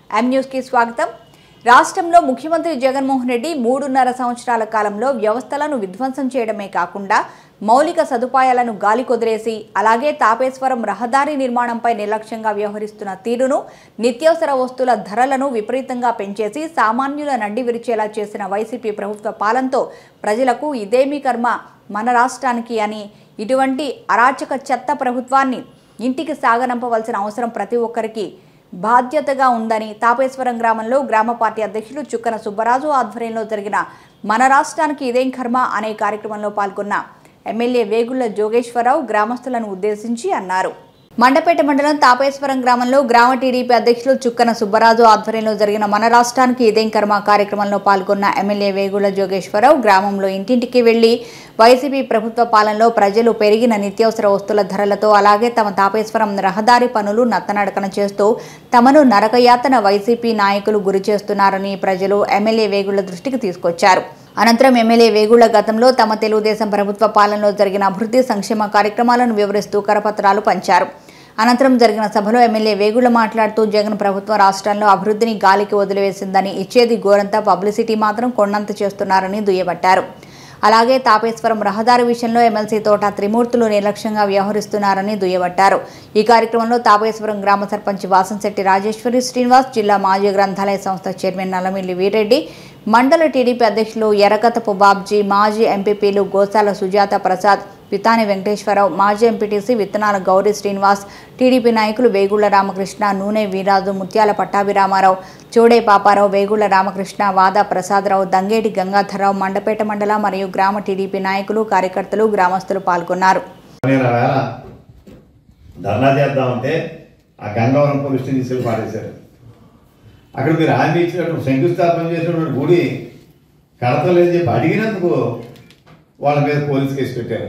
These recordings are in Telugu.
ఎం న్యూస్కి స్వాగతం రాష్ట్రంలో ముఖ్యమంత్రి జగన్మోహన్ రెడ్డి మూడున్నర సంవత్సరాల కాలంలో వ్యవస్థలను విధ్వంసం చేయడమే కాకుండా మౌలిక సదుపాయాలను గాలి కొదిలేసి అలాగే తాపేశ్వరం రహదారి నిర్మాణంపై నిర్లక్ష్యంగా వ్యవహరిస్తున్న తీరును నిత్యావసర వస్తువుల ధరలను విపరీతంగా పెంచేసి సామాన్యుల నండి విరిచేలా చేసిన వైసీపీ ప్రభుత్వ పాలనతో ప్రజలకు ఇదేమీ కర్మ మన రాష్ట్రానికి అని ఇటువంటి అరాచక చెత్త ప్రభుత్వాన్ని ఇంటికి సాగనంపవలసిన అవసరం ప్రతి ఒక్కరికి బాధ్యతగా ఉందని తాపేశ్వరం గ్రామంలో గ్రామ పార్టీ అధ్యక్షులు చుక్కన సుబ్బరాజు ఆధ్వర్యంలో జరిగిన మన రాష్ట్రానికి ఇదేం కర్మ అనే కార్యక్రమంలో పాల్గొన్న ఎమ్మెల్యే వేగుళ్ల జోగేశ్వరరావు గ్రామస్తులను ఉద్దేశించి అన్నారు మండపేట మండలం తాపేశ్వరం గ్రామంలో గ్రామ టీడీపీ అధ్యక్షులు చుక్కన సుబ్బరాజు ఆధ్వర్యంలో జరిగిన మన రాష్ట్రానికి ఇదేం కర్మ కార్యక్రమంలో పాల్గొన్న ఎమ్మెల్యే వేగుళ్ల జోగేశ్వరరావు గ్రామంలో ఇంటింటికి వెళ్లి వైసీపీ ప్రభుత్వ పాలనలో ప్రజలు పెరిగిన నిత్యావసర వస్తువుల ధరలతో అలాగే తమ తాపేశ్వరం రహదారి పనులు నత్తనడకన చేస్తూ తమను నరకయాతన వైసీపీ నాయకులు గురి చేస్తున్నారని ప్రజలు ఎమ్మెల్యే వేగుళ్ల దృష్టికి తీసుకొచ్చారు అనంతరం ఎమ్మెల్యే వేగుళ్ల గతంలో తమ తెలుగుదేశం ప్రభుత్వ పాలనలో జరిగిన అభివృద్ధి సంక్షేమ కార్యక్రమాలను వివరిస్తూ కరపత్రాలు పంచారు అనంతరం జరిగిన సభలో ఎమ్మెల్యే వేగుళ్ల మాట్లాడుతూ జగన్ ప్రభుత్వం రాష్ట్రంలో అభివృద్ధిని గాలికి వదిలివేసిందని ఇచ్చేది గోరంతా పబ్లిసిటీ మాత్రం కొండంత చేస్తున్నారని దుయ్యబట్టారు అలాగే తాపేశ్వరం రహదారి విషయంలో ఎమ్మెల్సీ తోట త్రిమూర్తులు నిర్లక్ష్యంగా వ్యవహరిస్తున్నారని దుయ్యబట్టారు ఈ కార్యక్రమంలో తాపేశ్వరం గ్రామ సర్పంచ్ వాసంశెట్టి రాజేశ్వరి శ్రీనివాస్ జిల్లా మాజీ గ్రంథాలయ సంస్థ చైర్మన్ నల్లమిల్లి వీరెడ్డి మండల టీడీపీ అధ్యక్షులు ఎర్రకతపు బాబ్జీ మాజీ ఎంపీపీలు గోసాల సుజాత ప్రసాద్ పితాని వెంకటేశ్వరరావు మాజీ ఎంపీటీసీ విత్తనాల గౌరీ శ్రీనివాస్ టీడీపీ నాయకులు వేగుళ్ల రామకృష్ణ నూనె వీరాజు ముత్యాల పట్టాభిరామారావు చోడే పాపారావు వేగుళ్ల రామకృష్ణ వాదా ప్రసాదరావు దంగేటి గంగాధరరావు మండపేట మండల మరియు గ్రామ టీడీపీ నాయకులు కార్యకర్తలు గ్రామస్తులు పాల్గొన్నారు నేను వేళ ధర్నా చేద్దామంటే ఆ గంగవరం పోలీస్ స్టేషన్ తీసుకెళ్ళి పాడేశారు అక్కడ మీరు హామీ ఇచ్చినట్టు శంకుస్థాపన చేసినటువంటి గుడి కడతలేదని చెప్పి అడిగినందుకు వాళ్ళ మీద పోలీస్ కేసు పెట్టారు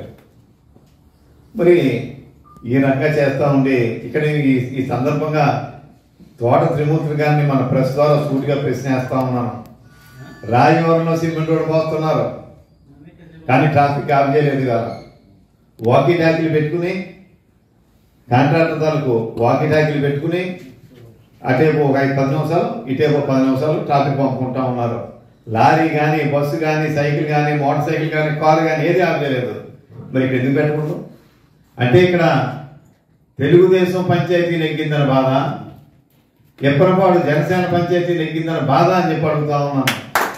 మరి ఈ రకంగా చేస్తూ ఉండి ఇక్కడ ఈ ఈ సందర్భంగా తోట త్రిమూర్తులు గారిని మన ప్రెస్ ద్వారా సూటిగా ప్రశ్నేస్తా ఉన్నాను రాజవరంలో సిమెంట్ రోడ్డు పోస్తున్నారు కానీ ట్రాఫిక్ ఆఫ్ చేయలేదు కదా వాకీ టాకీలు పెట్టుకుని కాంట్రాక్టర్ తాలకు వాకీ టాకీలు పెట్టుకుని అటేపు ఒక ఐదు పది నిమిషాలు ఇటేపు పది నిమిషాలు ట్రాఫిక్ పంపుకుంటా ఉన్నారు లారీ కానీ బస్సు కానీ సైకిల్ కానీ మోటార్ సైకిల్ కానీ కారు కానీ ఏది ఆఫ్ చేయలేదు మరి ఇక్కడ ఎందుకు పెట్టకూడదు అంటే ఇక్కడ తెలుగుదేశం పంచాయతీ నెగ్గిందని బాధ ఎప్పటిపాడు జనసేన పంచాయతీ నెగ్గిందని బాధ అని చెప్పి అడుగుతా ఉన్నాను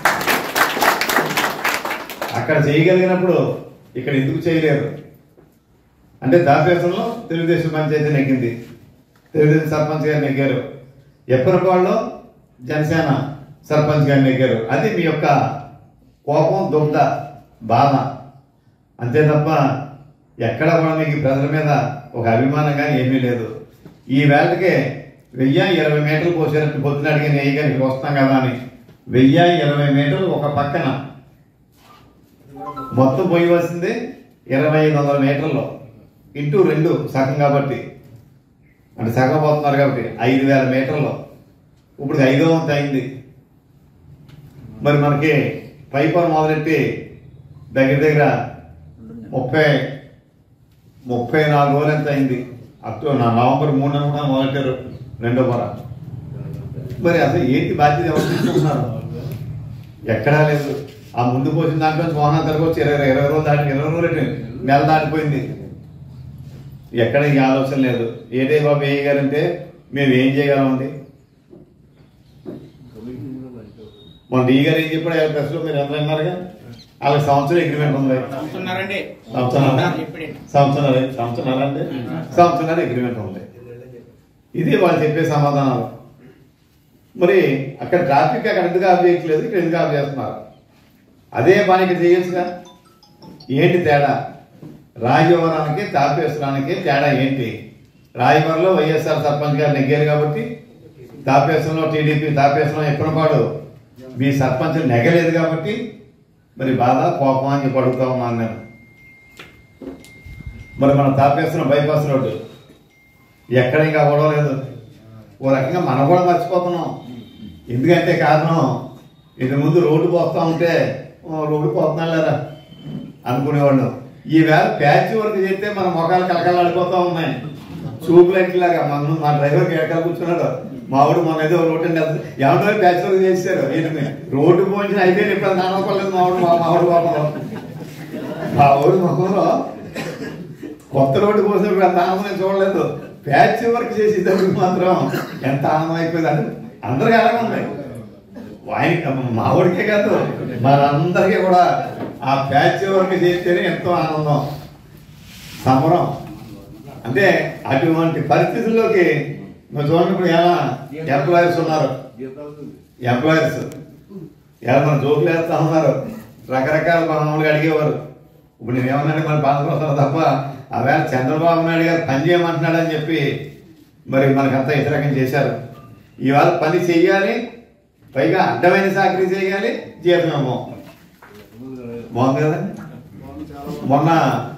అక్కడ చేయగలిగినప్పుడు ఇక్కడ ఎందుకు చేయలేరు అంటే దాపేశంలో తెలుగుదేశం పంచాయతీ నెగ్గింది తెలుగుదేశం సర్పంచ్ గారు నెగ్గారు ఎప్పటిపాడులో జనసేన సర్పంచ్ గారు నెగ్గారు అది మీ యొక్క కోపం దుగ్ధ బాధ అంతే తప్ప ఎక్కడ కూడా మీకు ప్రజల మీద ఒక అభిమానం కానీ ఏమీ లేదు ఈ వేళకే వెయ్యి ఇరవై మీటర్లు పోసేటట్టు పొద్దున అడిగిన నెయ్యి కానీ ఇక్కడ వస్తాం కదా అని వెయ్యి ఇరవై మీటర్లు ఒక పక్కన మొత్తం పోయవలసింది ఇరవై ఐదు వందల మీటర్లు ఇంటూ రెండు సగం కాబట్టి అంటే సగం పోతున్నారు కాబట్టి ఐదు వేల మీటర్లు ఇప్పుడు ఐదో వంతు అయింది మరి మనకి పైపర్ మొదలెట్టి దగ్గర దగ్గర ముప్పై ముప్పై నాలుగు రోజులు ఎంత అయింది అక్టోబర్ నవంబర్ మూడు కూడా మొదలెట్టారు రెండో పొర మరి అసలు ఏంటి బాధ్యత ఎవరు తీసుకుంటున్నారు ఎక్కడా లేదు ఆ ముందు పోసిన దాంట్లో మోహన తరగొచ్చి ఇరవై ఇరవై రోజులు దాటి ఇరవై రోజులు నెల దాటిపోయింది ఎక్కడ ఈ ఆలోచన లేదు ఏదే బాబు ఏ గారంటే మేము ఏం చేయగలమండి మన ఈ గారు ఏం చెప్పాడు ప్రెస్ లో మీరు ఎంత అన్నారుగా వాళ్ళకి సంవత్సరం అగ్రిమెంట్ ఉంది చెప్తున్నారండి సంవత్సరం ఇప్పుడే సంవత్సరం సంవత్సరం అంటే సంవత్సరం అగ్రిమెంట్ ఉంది ఇది వాళ్ళు చెప్పే సమాధానాలు మరి అక్కడ ట్రాఫిక్ అక్కడ ఎందుకు ఆఫ్ చేయట్లేదు ఇక్కడ ఎందుకు ఆఫ్ చేస్తున్నారు అదే పని ఇక్కడ చేయొచ్చుగా ఏంటి తేడా రాజవరానికి తాపేశ్వరానికి తేడా ఏంటి రాయవరంలో వైఎస్ఆర్ సర్పంచ్ గారు నెగ్గారు కాబట్టి తాపేశ్వరంలో టీడీపీ తాపేశ్వరం ఎప్పటిపాడు మీ సర్పంచ్ నెగలేదు కాబట్టి మరి బాధ కోపం అని చెప్పి అడుగుతా ఉన్నాను నేను మరి మన తాపేశ్వరం బైపాస్ రోడ్డు ఎక్కడ ఇంకా గొడవ లేదు ఓ రకంగా మనం కూడా మర్చిపోతున్నాం ఎందుకంటే కారణం ఇది ముందు రోడ్డు పోతా ఉంటే "ఓ, రోడ్డు పోతున్నాం లేదా అనుకునేవాళ్ళు ఈవేళ ప్యాచ్ వర్క్ చేస్తే మన మొఖాలు కలకలాడిపోతా ఉన్నాయి ట్యూబ్ లైట్ లాగా మన మా డ్రైవర్ ఎక్కడ కూర్చున్నాడు మావాడు మన ఏదో రోడ్డు ఏమన్నా ప్యాచ్ వర్క్ చేశారు ఏంటి రోడ్డు పోయించిన అయితే ఇప్పుడు నానపడలేదు మావాడు మా మావాడు పాపం మా ఊరు మొహంలో కొత్త రోడ్డు పోసినప్పుడు ఎంత ఆనందం నేను చూడలేదు ప్యాచ్ వర్క్ చేసేటప్పుడు మాత్రం ఎంత ఆనందం అయిపోయింది అంటే అందరికీ అలాగే ఉంది ఆయన మా ఊరికే కాదు మనందరికీ కూడా ఆ ప్యాచ్ వర్క్ చేస్తేనే ఎంతో ఆనందం సంబరం అంటే అటువంటి పరిస్థితుల్లోకి మీరు చూడండి ఇప్పుడు ఎలా ఎంప్లాయర్స్ ఉన్నారు ఎంప్లాయర్స్ ఎలా మన జోకులు వేస్తా ఉన్నారు రకరకాల మామూలుగా అడిగేవారు ఇప్పుడు నేను ఏమన్నాను మన బాధపడతాను తప్ప ఆవేళ చంద్రబాబు నాయుడు గారు పని చేయమంటున్నాడని చెప్పి మరి మనకంతా వ్యతిరేకం చేశారు ఇవాళ పని చెయ్యాలి పైగా అడ్డమైన సాకరీ చేయాలి జీవితమేమో బాగుంది కదా మొన్న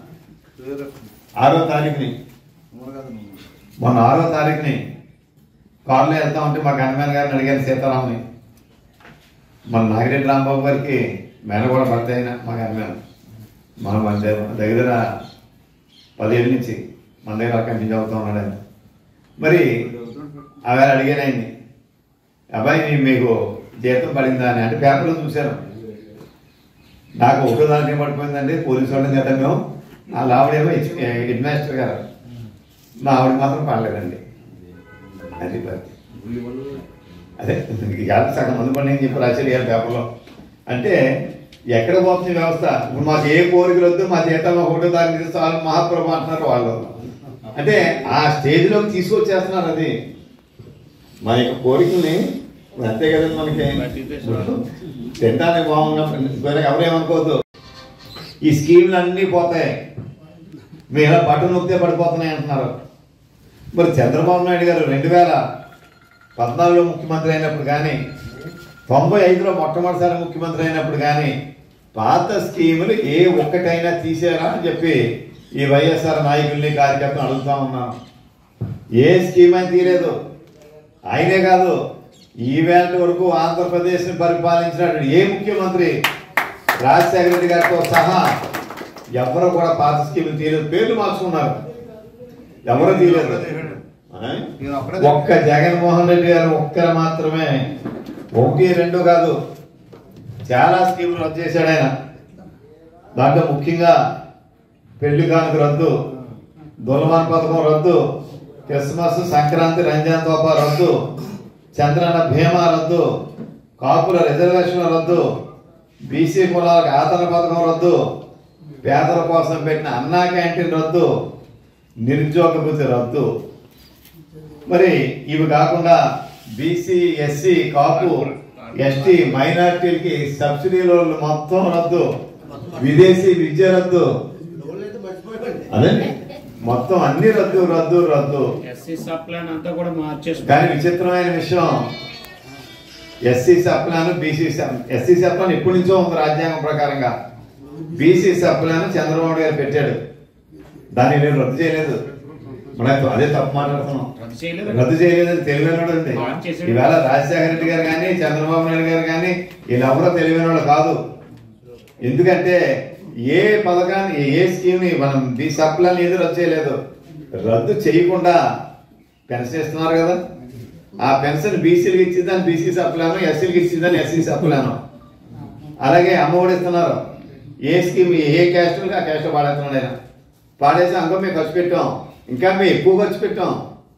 ఆరో తారీఖుని మొన్న ఆరో తారీఖుని కారులో వెళ్తా ఉంటే మా గన్మ్యాన్ గారిని అడిగాను సీతారాముని మన నాగిరెడ్డి రాంబాబు గారికి మేన కూడా భర్త అయిన మా గన్మ్యాన్ మన మన దగ్గర దగ్గర పదిహేడు నుంచి మన దగ్గర కంటిన్యూ అవుతా ఉన్నాడు ఆయన మరి ఆవేళ అడిగాను ఆయన్ని అబ్బాయి నీ- మీకు జీతం పడిందా అని అంటే పేపర్లో చూశాను నాకు ఒకటో దానికి పడిపోయిందండి పోలీసు వాళ్ళని కదా మేము ఆ ఆవిడేమో హెడ్ మాస్టర్ గారు మా ఆవిడ మాత్రం పడలేదండి అది పరిస్థితి అదే ఇవాళ సగం మంది పని అని చెప్పి రాశారు ఇవాళ పేపర్లో అంటే ఎక్కడ పోతుంది వ్యవస్థ ఇప్పుడు మాకు ఏ కోరికలు వద్దు మా జీతం ఒకటో దానికి చాలు మహాప్రభు అంటున్నారు వాళ్ళు అంటే ఆ స్టేజ్లోకి తీసుకొచ్చేస్తున్నారు అది మన యొక్క కోరికల్ని ఇప్పుడు అంతే కదండి మనకి తినడానికి బాగున్నప్పుడు ఎవరేమనుకోవద్దు ఈ స్కీమ్లు అన్నీ పోతాయి మీరు ఇలా బట్టలు నొక్కితే పడిపోతున్నాయి అంటున్నారు మరి చంద్రబాబు నాయుడు గారు రెండు వేల పద్నాలుగులో ముఖ్యమంత్రి అయినప్పుడు కానీ తొంభై ఐదులో మొట్టమొదటిసారి ముఖ్యమంత్రి అయినప్పుడు కానీ పాత స్కీములు ఏ ఒక్కటైనా తీసారా అని చెప్పి ఈ వైఎస్ఆర్ నాయకుల్ని కార్యకర్తలు అడుగుతా ఉన్నాను ఏ స్కీమ్ అని తీయలేదు ఆయనే కాదు ఈవేళ వరకు ఆంధ్రప్రదేశ్ని పరిపాలించినటువంటి ఏ ముఖ్యమంత్రి రాజశేఖర రెడ్డి గారితో సహా ఎవరు కూడా పాత స్కీములు తీయలేదు పేర్లు మార్చుకున్నారు ఎవరు తీయలేదు ఆ? ఒక్క జగన్మోహన్ రెడ్డి గారు ఒక్కరు మాత్రమే ఒకటి రెండు కాదు చాలా స్కీములు రద్దు చేశాడు ఆయన దాంట్లో ముఖ్యంగా పెళ్లి కానుక రద్దు దులమాన్ పథకం రద్దు క్రిస్మస్ సంక్రాంతి రంజాన్ తోపా రద్దు చంద్రన్న భీమా రద్దు కాపుల రిజర్వేషన్ రద్దు బీసీ కులాలకు ఆదరణ పథకం రద్దు పేదల కోసం పెట్టిన అన్నా క్యాంటీన్ రద్దు నిరుద్యోగ భృతి రద్దు మరి ఇవి కాకుండా బీసీ ఎస్సీ కాపు ఎస్టీ మైనార్టీలకి సబ్సిడీ లోన్లు మొత్తం రద్దు విదేశీ విద్య రద్దు అదే మొత్తం అన్ని రద్దు రద్దు రద్దు ఎస్సీ సప్లైన్ అంతా కూడా మార్చేసి కానీ విచిత్రమైన విషయం SC sub plan BC SC sub plan ఎప్పటి నుంచో ఉంది రాజ్యాంగం ప్రకారంగా బీసీ సప్లాన్ చంద్రబాబు గారు పెట్టాడు దాన్ని నేను రద్దు చేయలేదు మనం అదే తప్పు మాట్లాడుతున్నాం రద్దు చేయలేదు రద్దు చేయలేదని తెలివైనడు అండి మార్చి చేసాడు. ఈవేళ రాజశేఖర రెడ్డి గారు కానీ చంద్రబాబు నాయుడు గారు కానీ వీళ్ళెవరో తెలివైన వాళ్ళు కాదు ఎందుకంటే ఏ పథకాన్ని ఏ స్కీమ్ ని మనం ఈ సప్లాన్ని ఏది రద్దు చేయలేదు రద్దు చేయకుండా పెన్షన్ ఇస్తున్నారు కదా ఆ పెన్షన్ బీసీలకు ఇచ్చిందని బీసీ సప్లాను ఎస్సీలకు ఇచ్చిందని ఎస్సీ సప్లాను అలాగే అమ్మఒడి ఇస్తున్నారు ఏ స్కీమ్ ఏ క్యాస్ట్ ఆ క్యాస్ట్ పాడేస్తున్నాడు ఆయన పాడేసి అంకో మేము ఖర్చు పెట్టాం ఇంకా మేము ఎక్కువ ఖర్చు పెట్టాం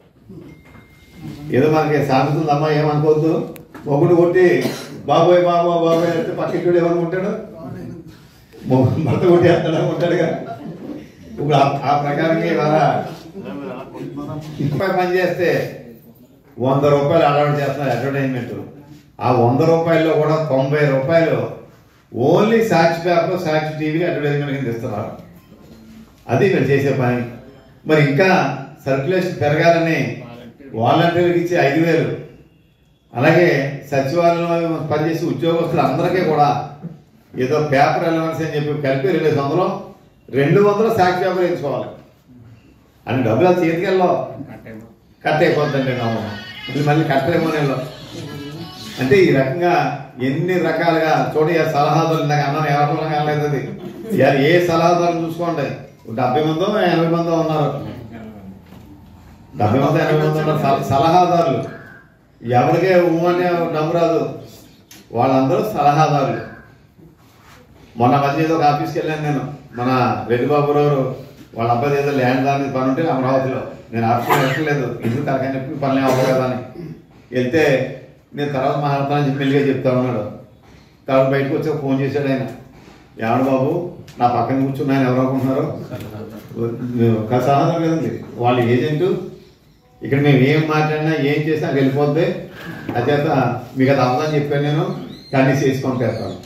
ఏదో మనకి సాగుతుందమ్మా ఏమనుకోవద్దు మొగుడు కొట్టి బాబోయ్ బాబో బాబోయ్ అంటే పక్కింటి ఏమనుకుంటాడు మొగుడు భర్త కొట్టేస్తాడు అనుకుంటాడుగా ఇప్పుడు ఆ- ఆ ప్రకారంగా ఇవాళ రూపాయి పని చేస్తే వంద రూపాయలు అలవాటు చేస్తున్నారు అడ్వర్టైజ్మెంట్ ఆ వంద రూపాయల్లో కూడా తొంభై రూపాయలు only Sakshi paper Sakshi TV advertisement కింద ఇస్తున్నారు అది వీళ్ళు చేసే పని మరి ఇంకా సర్క్యులేషన్ పెరగాలని వాలంటీర్లకు ఇచ్చే ఐదు వేలు అలాగే సచివాలయంలో పనిచేసే ఉద్యోగస్తులు అందరికీ కూడా ఏదో పేపర్ అలవెన్స్ అని చెప్పి కలిపి రెండు వందలు రెండు వందలు సాక్షి పేపర్ వేయించుకోవాలి అని డబ్బులు అది చేతికి వెళ్ళవు కట్టేమో. కట్ అయిపోతుందండి నమ్మ మళ్ళీ మళ్ళీ కట్ అయిపోయిన అంటే ఈ రకంగా ఎన్ని రకాలుగా చూడ ఈ సలహాదారులు నాకు అన్నాను ఎవరిలో కాలేదు అది ఇవాళ ఏ సలహాదారులు చూసుకోండి డెబ్బై మందో ఎనభై మందో ఉన్నారు డెబ్బై మంది ఎనభై మంది ఉన్నారు సల- సలహాదారులు ఎవరికే ఊమనే డబ్బు రాదు వాళ్ళందరూ సలహాదారులు మొన్న మధ్య ఏదో ఒక ఆఫీస్కి వెళ్ళాను నేను మన రెడ్డిబాబు గారు వాళ్ళ అబ్బాయి ఏదో ల్యాండ్ దాని పని ఉంటే అమరావతిలో నేను ఆఫీస్లో వెళ్ళలేదు ఎందుకు తనకని చెప్పి పని అవ్వదు కదా అని వెళ్తే నేను తర్వాత మాట్లాడతానని చెప్పి మెల్లిగా చెప్తా ఉన్నాడు తర్వాత బయటకు వచ్చి ఒక ఫోన్ చేశాడు ఆయన ఏమడు బాబు నా పక్కన కూర్చున్న ఆయన ఎవరు అనుకుంటున్నారు ఒక సమాధానం కదండి వాళ్ళ ఏజెంటు ఇక్కడ మేము ఏం మాట్లాడినా ఏం చేసినా వెళ్ళిపోద్ది అచేత మీకు అది అవ్వదని చెప్పాను నేను కానీ చేసుకొని పెడతాను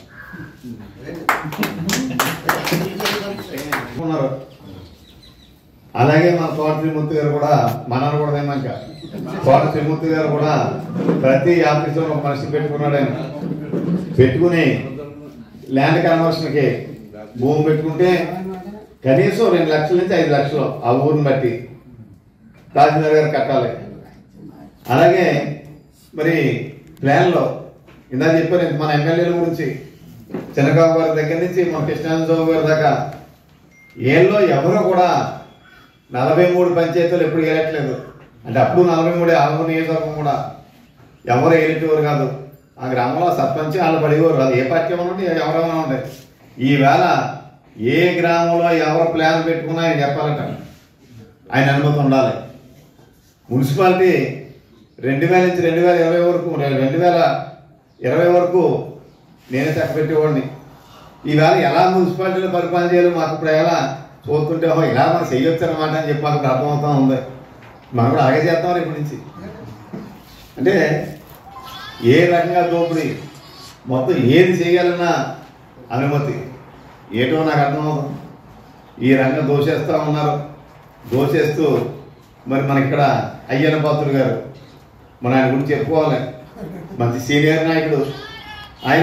ఉన్నారు అలాగే మన తోట త్రిమూర్తి గారు కూడా మనను కూడా ఏమంక తోట త్రిమూర్తి గారు కూడా ప్రతి ఆఫీసులో ఒక మనిషి పెట్టుకున్నాడు ఆయన పెట్టుకుని ల్యాండ్ కన్వర్షన్కి భూమి పెట్టుకుంటే కనీసం రెండు లక్షల నుంచి ఐదు లక్షలు ఆ ఊరిని బట్టి తహసీల్దార్ గారు కట్టాలి అలాగే మరి ప్లాన్లో ఇందాక చెప్పారు ఇంత మన ఎమ్మెల్యేల గురించి చిన్నబాబు గారి దగ్గర నుంచి మన కృష్ణాంజబాబు గారి దాకా ఏళ్ళలో ఎవరు కూడా నలభై మూడు పంచాయతీలు ఎప్పుడు గెలట్లేదు అంటే అప్పుడు నలభై మూడు ఆలమూరు నియోజకవర్గం కూడా ఎవరు ఏలిటేవారు కాదు ఆ గ్రామంలో సర్పంచ్ వాళ్ళు పడేవారు అది ఏ పార్టీ ఏమైనా ఉంటే ఎవరైనా ఉండే ఈవేళ ఏ గ్రామంలో ఎవరు ప్లాన్ పెట్టుకున్నా ఆయన చెప్పాలట ఆయన అనుమతి ఉండాలి మున్సిపాలిటీ రెండు వేల నుంచి రెండు వేల ఇరవై వరకు రెండు వేల ఇరవై వరకు నేనే చక్కబెట్టేవాడిని ఈవేళ ఎలా మున్సిపాలిటీలో పరిపాలన చేయాలో మాకు ఇప్పుడు ఎలా చూస్తుంటే ఓహో ఇలా మనం చేయొచ్చు అనమాట అని చెప్పి మాకు ఇప్పుడు అర్థమవుతా ఉంది మనం కూడా అలాగే చేస్తాం ఇప్పటి నుంచి అంటే ఏ రకంగా దోపిడీ మొత్తం ఏది చేయాలన్నా అనుమతి ఏటో నాకు అర్థమవుతుంది ఈ రంగం దోషేస్తూ ఉన్నారు దోషేస్తూ మరి మన ఇక్కడ అయ్యన్న పాత్రుడు గారు మన ఆయన గురించి చెప్పుకోవాలి మంచి సీనియర్ నాయకుడు ఆయన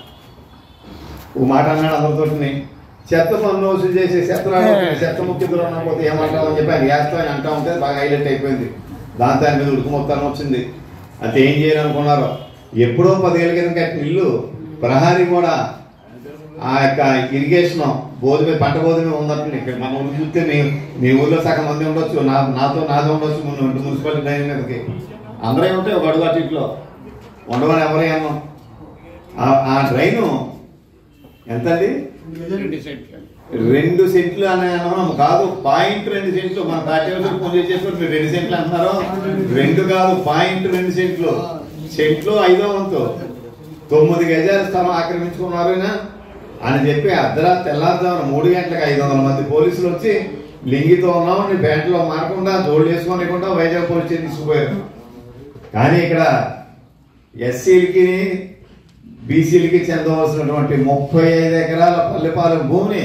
ఓ మాట అన్నాడు అందరితోటిని చెత్త పనులు వసూలు చేసి చెత్త రాకపోతే, చెత్త ముఖ్యతలు ఉన్నపోతే ఏమంటావు అని చెప్పి ఆయన వేస్తా అని అంటా ఉంటే బాగా హైలైట్ అయిపోయింది దాంతో ఆయన మీద ఉడుకు మొత్తాన్ని వచ్చింది అంటే ఏం చేయాలనుకున్నారు ఎప్పుడో పదివేల కింద కట్టిన ఇల్లు ప్రహారీ కూడా ఆ యొక్క ఇరిగేషన్ బోధి మీద పంట బోధి మీద ఉన్నట్టు ఇక్కడ మన ఊరు చూస్తే మీ మీ ఊర్లో సగం మంది ఉండొచ్చు నా నాతో నాతో ఉండొచ్చు ముందు ఇంటి మున్సిపాలిటీ డ్రైన్ మీదకి అందరే ఉంటాయి ఒక అడుగు అటు ఇట్లో ఉండవని ఎవరే అన్నాం ఆ- ఆ డ్రైను ఎంతండి రెండు సెంట్లు రెండు సెంట్లు అనే అన్నాం కాదు పాయింట్ రెండు సెంట్లు మన పార్టీ వాళ్ళు ఫోన్ చేసేప్పుడు మీరు రెండు సెంట్లు అంటున్నారు రెండు కాదు పాయింట్ రెండు సెంట్లు సెంట్లు ఐదో వంతు తొమ్మిది గజాల స్థలం ఆక్రమించుకున్నారు ఈయన అని చెప్పి అర్ధరాత్రి తెల్లారుజామున మూడు గంటలకు ఐదు వందల మంది పోలీసులు వచ్చి లింగితో ఉన్నాం నీ ప్యాంట్లో మారకుండా జోడు చేసుకోనికుండా వైజాగ్ పోలీస్ స్టేషన్ తీసుకుపోయారు కానీ ఇక్కడ ఎస్సీలకి బీసీలకి చెందవలసినటువంటి ముప్పై ఐదు ఎకరాల పల్లెపాలెం భూమిని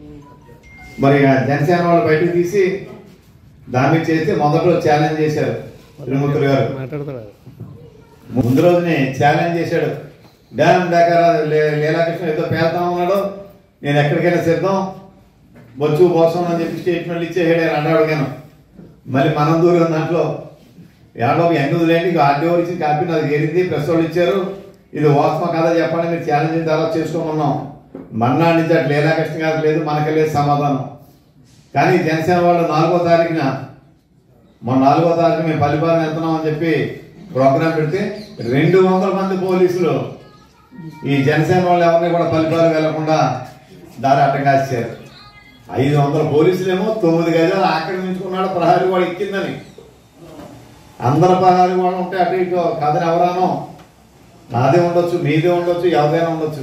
మరి ఆ జనసేన వాళ్ళు బయటకు తీసి దాన్ని చేస్తే మొదట్లో ఛాలెంజ్ చేశారు తిరుమూర్తులు గారు మాట్లాడుతున్నారు ముందు రోజునే ఛాలెంజ్ చేశాడు డ్యామ్ దగ్గర లీలాకృష్ణ ఏదో పేల్తా ఉన్నాడు నేను ఎక్కడికైనా సిద్ధం బొచ్చు బోసం అని చెప్పి స్టేట్మెంట్లు ఇచ్చేసాడు ఆయన అన్నాడు నేను మళ్ళీ మనం దూరం దాంట్లో యాడబాబు ఎన్ని లేండి ఆర్డీఓ ఇచ్చి కాపీ నాకు ఏరింది ప్రెస్ వాళ్ళు ఇచ్చారు ఇది వాస్తవం కదా చెప్పండి మీరు ఛాలెంజ్ తర్వాత చేసుకోమన్నాం మన్నాడు నుంచి అట్లా లీలాకృష్ణ గారికి లేదు మనకి లేదు సమాధానం కానీ జనసేన వాళ్ళు నాలుగో తారీఖున మొన్న నాలుగో తారీఖు మేము పల్లిపాలెం వెళ్తున్నాం అని చెప్పి ప్రోగ్రాం పెడితే రెండు వందల మంది పోలీసులు ఈ జనసేన వాళ్ళు ఎవరిని కూడా పల్లిపాలెం వెళ్లకుండా దారి అడ్డం కాశారు ఐదు వందల పోలీసులేమో తొమ్మిది గజాలు ఆక్రమించుకున్నాడు ప్రహారీ వాడు ఎక్కిందని అందరు ప్రహారీ వాడు ఉంటే అటు ఇటు కథని ఎవరానో నాదే ఉండొచ్చు మీదే ఉండొచ్చు ఎవరైనా ఉండొచ్చు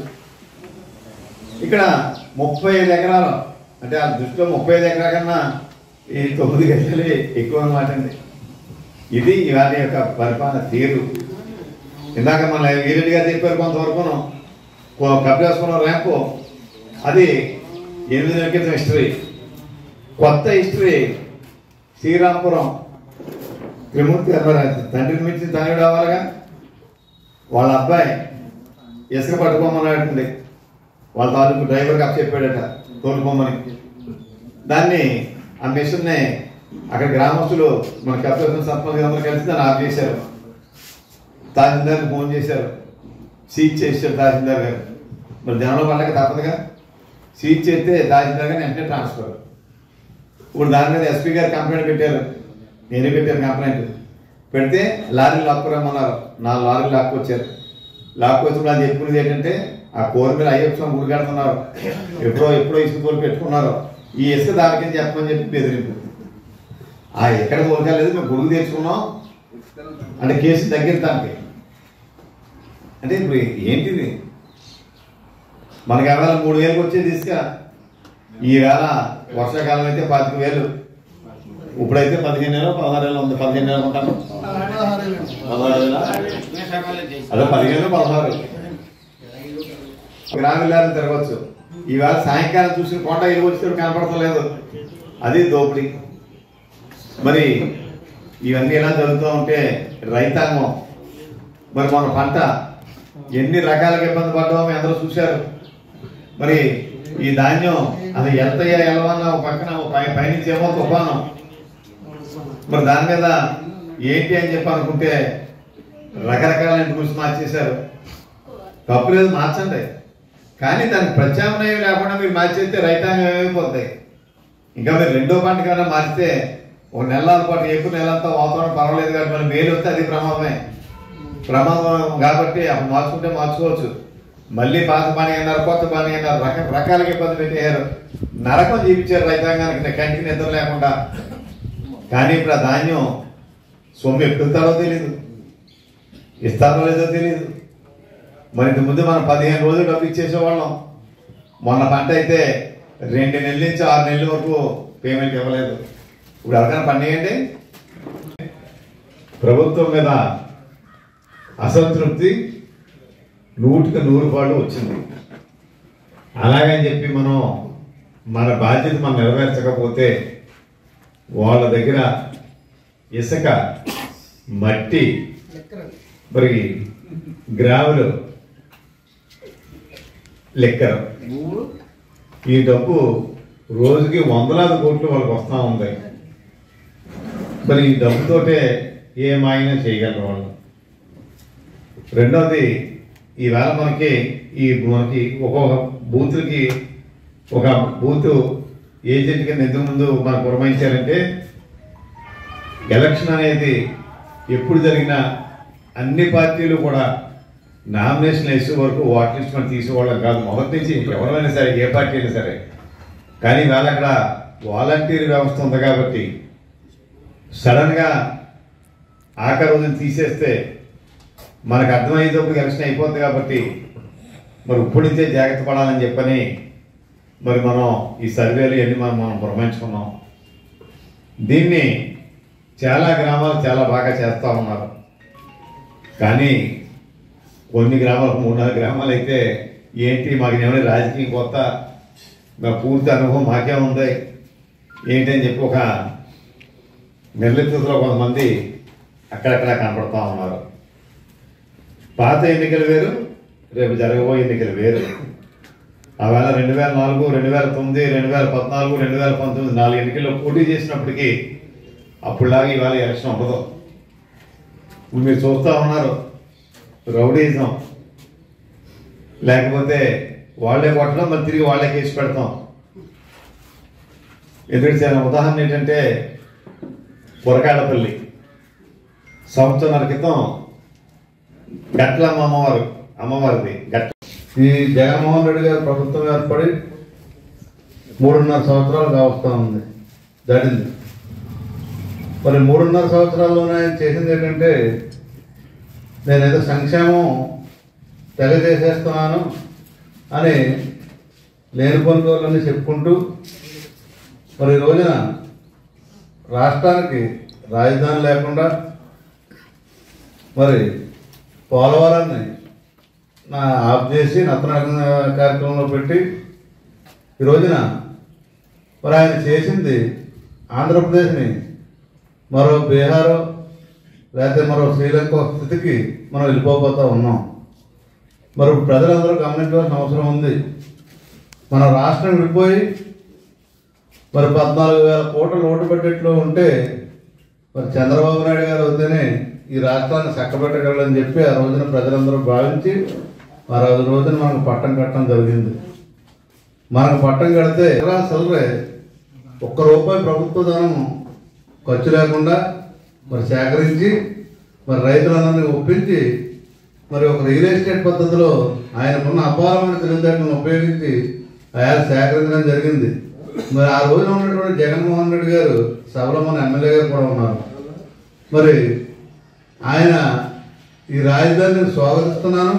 ఇక్కడ ముప్పై ఐదు ఎకరాలు అంటే ఆ దృష్టిలో ముప్పై ఐదు ఎకరాల కన్నా ఈ తొమ్మిది గజాలే ఎక్కువ అన్నమాట అండి ఇది ఇవాళ యొక్క పరిపాలన తీరు ఇందాక మన వీరెడ్డి గారు చెప్పారు కొంతవరకు కపిలేశ్వరం ర్యాంపు అది ఎనిమిది నెలల క్రితం హిస్టరీ కొత్త హిస్టరీ శ్రీరాంపురం త్రిమూర్తి గారు మరి తండ్రిని మించి తండ్రి కావాలిగా వాళ్ళ అబ్బాయి ఇసుక పట్టుకోమన్నాడండి వాళ్ళ తాలూకు డ్రైవర్కి అప్ చెప్పాడట తోలుకోమని దాన్ని ఆ మిషన్ని అక్కడ గ్రామస్తులు మన కపిలేశ్వరం సర్పంచ్ అందరూ కలిసి దాన్ని ఆఫ్ చేశారు తహసీల్దార్కి ఫోన్ చేశారు సీజ్ చేశారు తహసీల్దార్ గారు మరి జనంలో వాళ్ళకి తప్పదుగా సీజ్ చేస్తే తహసీల్దార్ గారు వెంటనే ట్రాన్స్ఫర్ ఇప్పుడు దాని మీద ఎస్పీ గారు కంప్లైంట్ పెట్టారు నేనే పెట్టాను కంప్లైంట్ పెడితే లారీ లాక్కురమ్మన్నారు నాలుగు లారీలు లాక్కొచ్చారు లాక్కొచ్చి అది చెప్పుకునేది ఏంటంటే ఆ కోరి మీద అయ్యప్ప స్వామి గుడి కడుతున్నారు ఎప్పుడో ఎప్పుడో ఇసుక తోలు పెట్టుకున్నారు ఈ ఇసుక దానికి చెప్పమని చెప్పి బెదిరింపు ఆ ఎక్కడ తోలుకోలేదు మేము గుడుకు తెచ్చుకున్నాం అంటే కేసు తగ్గించడానికి అంటే ఇప్పుడు ఏంటిది మనకి ఏమైనా మూడు వేలకు వచ్చేది ఇసుక ఈవేళ వర్షాకాలం అయితే పాతిక వేలు ఇప్పుడైతే పదిహేను నెలలు పదహారు వేలు ఉంది పదిహేను నెలలు ఉంటాను పదహారు వేల అదే పదిహేను పదహారు గ్రామీణ తిరగచ్చు ఈవేళ సాయంకాలం చూసి కొండ ఇల్లు వచ్చి కనపడతలేదు అది దోపిడీ మరి ఇవన్నీ ఎలా జరుగుతూ ఉంటే రైతాంగం మరి మన పంట ఎన్ని రకాలుగా ఇబ్బంది పడ్డామో మీ అందరూ చూశారు మరి ఈ ధాన్యం అది ఎంత ఎలవన్నా ఒక పక్కన ఒక పై పైనుంచి ఏమో తుఫాను మరి దాని మీద ఏంటి అని చెప్పి అనుకుంటే రకరకాల ఇంటికి మార్చేశారు తప్పు లేదు మార్చండి కానీ దానికి ప్రత్యామ్నాయం లేకుండా మీరు మార్చేస్తే రైతాంగం ఏమైపోతాయి ఇంకా మీరు రెండో పంట కన్నా మార్చితే ఒక నెలల పాటు ఎక్కువ నెలంతా వాతావరణం పర్వాలేదు కాబట్టి మరి మేలు వస్తే అది ప్రమాదమే ప్రమాదం కాబట్టి అప్పుడు మార్చుకుంటే మార్చుకోవచ్చు మళ్ళీ పాత పని అన్నారు కొత్త పని అన్నారు రక రకాలుగా ఇబ్బంది పెట్టారు నరకం చూపించారు రైతాంగానికి కంటికి నిద్ర లేకుండా కానీ ఇప్పుడు ఆ ధాన్యం సొమ్ము ఎక్కుతారో తెలీదు ఇస్తారో లేదో తెలియదు మరి ఇంత ముందు మనం పదిహేను రోజులు డబ్బు ఇచ్చేసేవాళ్ళం మొన్న పంట అయితే రెండు నెలల నుంచి ఆరు నెలల వరకు పేమెంట్ ఇవ్వలేదు ఇప్పుడు ఎవరికైనా పండియండి ప్రభుత్వం మీద అసంతృప్తి నూటికి నూరు పాళ్ళు వచ్చింది అలాగని చెప్పి మనం మన బాధ్యత మనం నెరవేర్చకపోతే వాళ్ళ దగ్గర ఇసుక మట్టి మరి గ్రావులు లెక్కరు ఈ డబ్బు రోజుకి వందలాది కోట్లు వాళ్ళకి వస్తూ ఉంది మరి ఈ డబ్బుతోటే ఏమైనా చేయగలరు వాళ్ళు రెండోది ఈవేళ మనకి ఈ మనకి ఒక్కొక్క బూత్లకి ఒక బూత్ ఏజెంట్ కింద ఎందుకు ముందు మనకు పురమాయించారంటే ఎలక్షన్ అనేది ఎప్పుడు జరిగినా అన్ని పార్టీలు కూడా నామినేషన్ వేసే వరకు ఓట్ లిస్ట్ మనం తీసుకోవడం కాదు మొదటి నుంచి ఎవరైనా సరే ఏ పార్టీ అయినా సరే కానీ వాళ్ళ అక్కడ వాలంటీర్ వ్యవస్థ ఉంది కాబట్టి సడన్గా ఆఖరి రోజున తీసేస్తే మనకు అర్థమయ్యేటప్పుడు ఎలక్షన్ అయిపోతుంది కాబట్టి మరి ఇప్పుడు నుంచే జాగ్రత్త పడాలని చెప్పని మరి మనం ఈ సర్వేలు ఇవన్నీ మనం మనం పురమాయించుకున్నాం దీన్ని చాలా గ్రామాలు చాలా బాగా చేస్తూ ఉన్నారు కానీ కొన్ని గ్రామాలు మూడు నాలుగు గ్రామాలు అయితే ఏంటి మాకు ఏమైనా రాజకీయం కొత్త మా పూర్తి అనుభవం మాకే ఉంది ఏంటి అని చెప్పి ఒక నిర్లిప్తలో కొంతమంది అక్కడక్కడ కనపడతా ఉన్నారు పాత ఎన్నికలు వేరు రేపు జరగబోయే ఎన్నికలు వేరు ఆవేళ రెండు వేల నాలుగు రెండు వేల తొమ్మిది రెండు వేల పద్నాలుగు రెండు వేల పంతొమ్మిది నాలుగు ఎన్నికల్లో పోటీ చేసినప్పటికీ అప్పుడులాగా ఇవాళ ఎలక్షన్ ఉండదు ఇప్పుడు మీరు చూస్తూ ఉన్నారు రౌడీజం లేకపోతే వాళ్ళే కొట్టడం మరి తిరిగి వాళ్ళే కేసు పెడతాం ఎందుకంటే చాలా ఉదాహరణ ఏంటంటే పొరకాడపల్లి సంవత్సరాల క్రితం గట్లమ్మ అమ్మవారు అమ్మవారిది గట్ల ఈ జగన్మోహన్ రెడ్డి గారి ప్రభుత్వం ఏర్పడి మూడున్నర సంవత్సరాలు కావస్తా ఉంది దాటింది మరి మూడున్నర సంవత్సరాల్లోనే ఆయన చేసింది ఏంటంటే నేనేదో సంక్షేమం తెగ చేసేస్తున్నాను అని లేని పనుకోవాలని చెప్పుకుంటూ మరి ఈ రోజున రాష్ట్రానికి రాజధాని లేకుండా మరి పోలవరాన్ని నా ఆఫ్ చేసి నత్తనడకం కార్యక్రమంలో పెట్టి ఈ రోజున మరి ఆయన చేసింది ఆంధ్రప్రదేశ్ని మరో బీహారో లేకపోతే మరో శ్రీలంక స్థితికి మనం వెళ్ళిపోతా ఉన్నాం మరి ఇప్పుడు ప్రజలందరూ గమనించవలసిన అవసరం ఉంది మన రాష్ట్రం విడిపోయి మరి పద్నాలుగు వేల కోట్ల ఓటు పెట్టేట్లు ఉంటే మరి చంద్రబాబు నాయుడు గారు వద్దనే ఈ రాష్ట్రాన్ని చక్కబెట్టగలని చెప్పి ఆ రోజున ప్రజలందరూ భావించి మరి ఆ రోజున మనకు పట్టం కట్టడం జరిగింది మనకు పట్టం కడితే ఎకరా సలరే ఒక్క రూపాయి ప్రభుత్వ ధనం ఖర్చు లేకుండా మరి సేకరించి మరి రైతులందరినీ ఒప్పించి మరి ఒక రియల్ ఎస్టేట్ పద్ధతిలో ఆయనకున్న అపారమైన తెలివితేటలను ఉపయోగించి ఆయన సేకరించడం జరిగింది మరి ఆ రోజున ఉన్నటువంటి జగన్మోహన్ రెడ్డి గారు సభలో మన ఎమ్మెల్యే గారు కూడా ఉన్నారు మరి ఆయన ఈ రాజధానిని స్వాగతిస్తున్నాను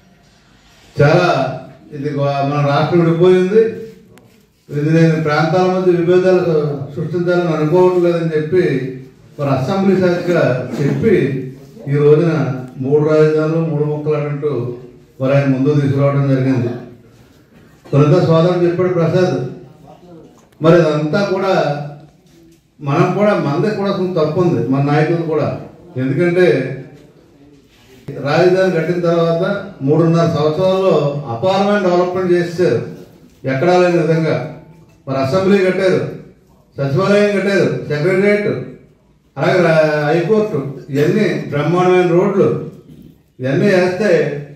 చాలా ఇది గో- మన రాష్ట్రం విడిపోయింది ఇది నేను ప్రాంతాల మధ్య విభేదాలు సృష్టించాలని అనుకోవట్లేదని చెప్పి మరి అసెంబ్లీ సాక్షిగా చెప్పి ఈ రోజున మూడు రాజధానులు మూడు ముక్కలు అంటూ మరి ఆయన ముందు తీసుకురావడం జరిగింది తొలుత సోదరుడు చెప్పాడు ప్రసాద్ మరి అదంతా కూడా మనం కూడా మనదే కూడా కొంచెం తప్పు ఉంది మన నాయకులు కూడా ఎందుకంటే రాజధాని కట్టిన తర్వాత మూడున్నర సంవత్సరాల్లో అపారమైన డెవలప్మెంట్ చేశారు ఎక్కడా లేని విధంగా మరి అసెంబ్లీ కట్టారు సచివాలయం కట్టారు సెక్రటరియట్ అలాగే రా- హైకోర్టు ఇవన్నీ బ్రహ్మాండమైన రోడ్లు ఇవన్నీ వేస్తే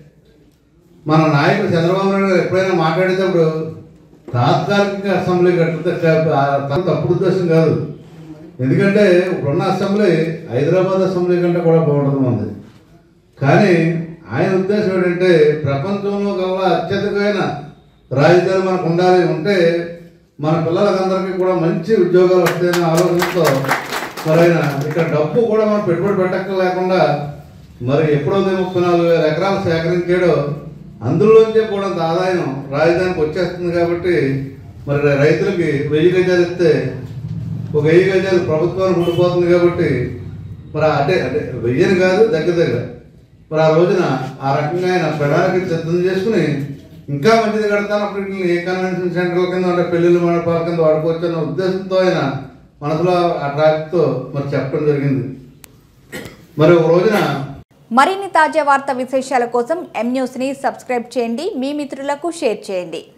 మన నాయకుడు చంద్రబాబు నాయుడు గారు ఎప్పుడైనా మాట్లాడేటప్పుడు తాత్కాలికంగా అసెంబ్లీ కట్టితే త- తప్పుడు ఉద్దేశం కాదు ఎందుకంటే ఇప్పుడున్న అసెంబ్లీ హైదరాబాద్ అసెంబ్లీ కంటే కూడా బాగుంటుంది మంది కానీ ఆయన ఉద్దేశం ఏంటంటే ప్రపంచంలో కల్లా అత్యధికమైన రాజధాని మనకు ఉండాలి ఉంటే మన పిల్లలకందరికీ కూడా మంచి ఉద్యోగాలు వస్తాయనే ఆలోచనతో మరి ఆయన ఇక్కడ డబ్బు కూడా మనం పెట్టుబడి పెట్టక లేకుండా మరి ఎప్పుడైతే ముప్పై నాలుగు వేల ఎకరాలు సేకరించాడో అందులోంచే కూడా అంత ఆదాయం రాజధానికి వచ్చేస్తుంది కాబట్టి మరి రైతులకి వెయ్యి గజాలు ఇస్తే ఒక వెయ్యి గజాలు ప్రభుత్వానికి ఉండిపోతుంది కాబట్టి మరి అంటే అంటే వెయ్యని కాదు దగ్గర దగ్గర మరి ఆ రోజున ఆ రకంగా ఆయన ప్రణాళిక సిద్ధం చేసుకుని ఇంకా మంచిది కడతాను అప్పుడు వీటిని ఏ కన్వెన్షన్ సెంటర్ల కింద అంటే పెళ్లిళ్ళ మండపాల కింద వాడుకోవచ్చు అన్న ఉద్దేశంతో ఆయన మనసులో ఆ ట్రాక్తో మరి చెప్పడం జరిగింది మరి ఒక రోజున మరిన్ని తాజా వార్తా విశేషాల కోసం ఎం న్యూస్ని సబ్స్క్రైబ్ చేయండి మీ మిత్రులకు షేర్ చేయండి